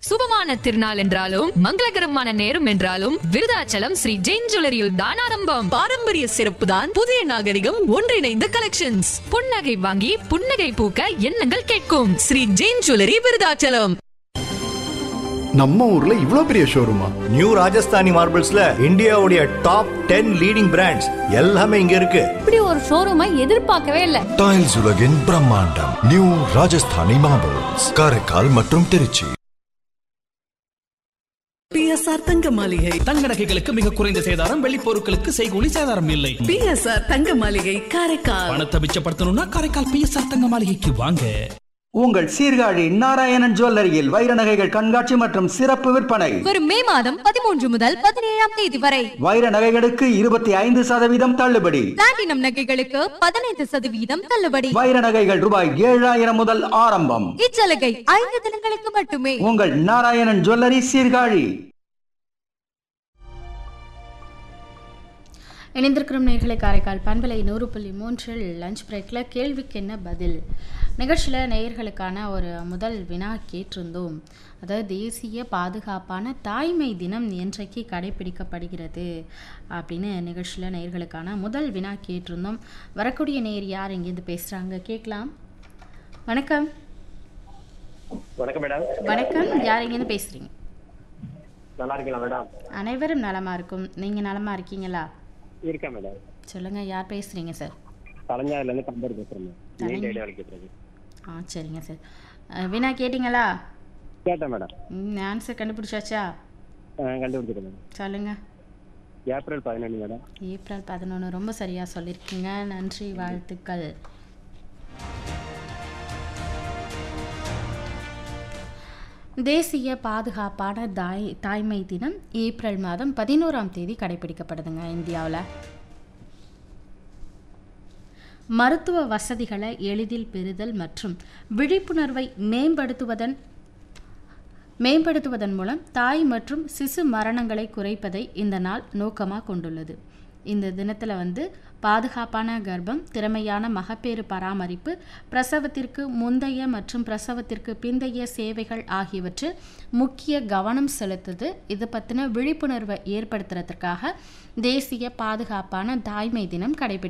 சுபமான திருநாள் என்றாலும் மங்களகரமான நேரம் என்றாலும் விருதாச்சலம் ஸ்ரீ ஜெயின் ஜுவல்லரியில் தான் ஆரம்பம் பாரம்பரிய சிறப்பு தான் புதிய நாகரிகம் ஒன்றிணைந்த கலெக்ஷன்ஸ் புன்னகை வாங்கி புன்னகை பூக்க எண்ணங்கள் கேட்கும் ஸ்ரீ ஜெயின் ஜுவல்லரி விருதாச்சலம் நம்ம ஊர்ல இவ்ளோ பெரிய ஷோரூமா நியூ ராஜஸ்தானி மார்பிள்ஸ்ல இந்தியாவுடைய டாப் டென் லீடிங் பிராண்ட்ஸ் எல்லாமே இங்க இருக்கு இப்படி ஒரு ஷோரூமை எதிர்பார்க்கவே இல்லை டைல்ஸ் உலகின் பிரம்மாண்டம் நியூ ராஜஸ்தானி மார்பிள்ஸ் காரைக்கால் மற்றும் திருச்சி பிஎஸ்ஆர் தங்க மாளிகை தங்க நகைகளுக்கு மிக குறைந்த சேதாரம் வெள்ளி பொருட்களுக்கு செய்கூலி சேதாரம் இல்லை பிஎஸ்ஆர் தங்க மாளிகை காரைக்கால் பணத்தை மிச்சப்படுத்தணும்னா காரைக்கால் பிஎஸ்ஆர் தங்க மாளிகைக்கு வாங்க உங்கள் சீர்காழி நாராயணன் ஜுவல்லரியில் வைர நகைகள் கண்காட்சி மற்றும் சிறப்பு விற்பனை வரும் மே மாதம் பதிமூன்று முதல் பதினேழாம் தேதி வரை வைர நகைகளுக்கு இருபத்தி ஐந்து சதவீதம் தள்ளுபடி பிளாட்டினம் நகைகளுக்கு பதினைந்து சதவீதம் தள்ளுபடி வைர நகைகள் ரூபாய் ஏழாயிரம் முதல் ஆரம்பம் இச்சலுகை ஐந்து தினங்களுக்கு மட்டுமே உங்கள் நாராயணன் ஜுவல்லரி சீர்காழி இணைந்திருக்கிறோம் நேர்களை காரைக்கால் பண்பலை நூறு புள்ளி மூன்றில் லஞ்ச் பிரேக்கில் கேள்விக்கு என்ன பதில் நிகழ்ச்சியில் நேயர்களுக்கான ஒரு முதல் வினா கேட்டிருந்தோம் அதாவது தேசிய பாதுகாப்பான தாய்மை தினம் என்றைக்கு கடைபிடிக்கப்படுகிறது அப்படின்னு நிகழ்ச்சியில் நேயர்களுக்கான முதல் வினா கேட்டிருந்தோம் வரக்கூடிய நேர் யார் இங்கேருந்து பேசுகிறாங்க கேட்கலாம் வணக்கம் வணக்கம் மேடம் வணக்கம் யார் இங்கேருந்து பேசுகிறீங்க நல்லா இருக்கீங்களா மேடம் அனைவரும் நலமாக இருக்கும் நீங்கள் நலமாக இருக்கீங்களா இருக்கேன் மேடம் சொல்லுங்கள் யார் பேசுகிறீங்க சார் தலைஞாயில இருந்து கம்பர் பேசுறேன் மேம் தலைஞர். மெயின் ஐடியா கேட்டுருக்கு ஆ சரிங்க சார் அஹ், வினா கேட்டிங்களா கேட்டேன் மேடம் ம் ஆன்சர் கண்டுபிடிச்சாச்சா கண்டுபிடிச்சிட்டேன் மேடம் சொல்லுங்க ஏப்ரல் பதினொன்று மேடம் ஏப்ரல் பதினொன்று ரொம்ப சரியாக சொல்லியிருக்கீங்க நன்றி வாழ்த்துக்கள் தேசிய பாதுகாப்பான தாய் தாய்மை தினம் ஏப்ரல் மாதம் பதினோராம் தேதி கடைபிடிக்கப்படுதுங்க இந்தியாவில் மருத்துவ வசதிகளை எளிதில் பெறுதல் மற்றும் விழிப்புணர்வை மேம்படுத்துவதன் மேம்படுத்துவதன் மூலம் தாய் மற்றும் சிசு மரணங்களை குறைப்பதை இந்த நாள் நோக்கமாக கொண்டுள்ளது இந்த தினத்தில் வந்து பாதுகாப்பான கர்ப்பம் திறமையான மகப்பேறு பராமரிப்பு பிரசவத்திற்கு முந்தைய மற்றும் பிரசவத்திற்கு பிந்தைய சேவைகள் ஆகியவற்றில் முக்கிய கவனம் செலுத்துது இது பற்றின விழிப்புணர்வை ஏற்படுத்துறதுக்காக தேசிய பாதுகாப்பான தாய்மை தினம் கடைபிடி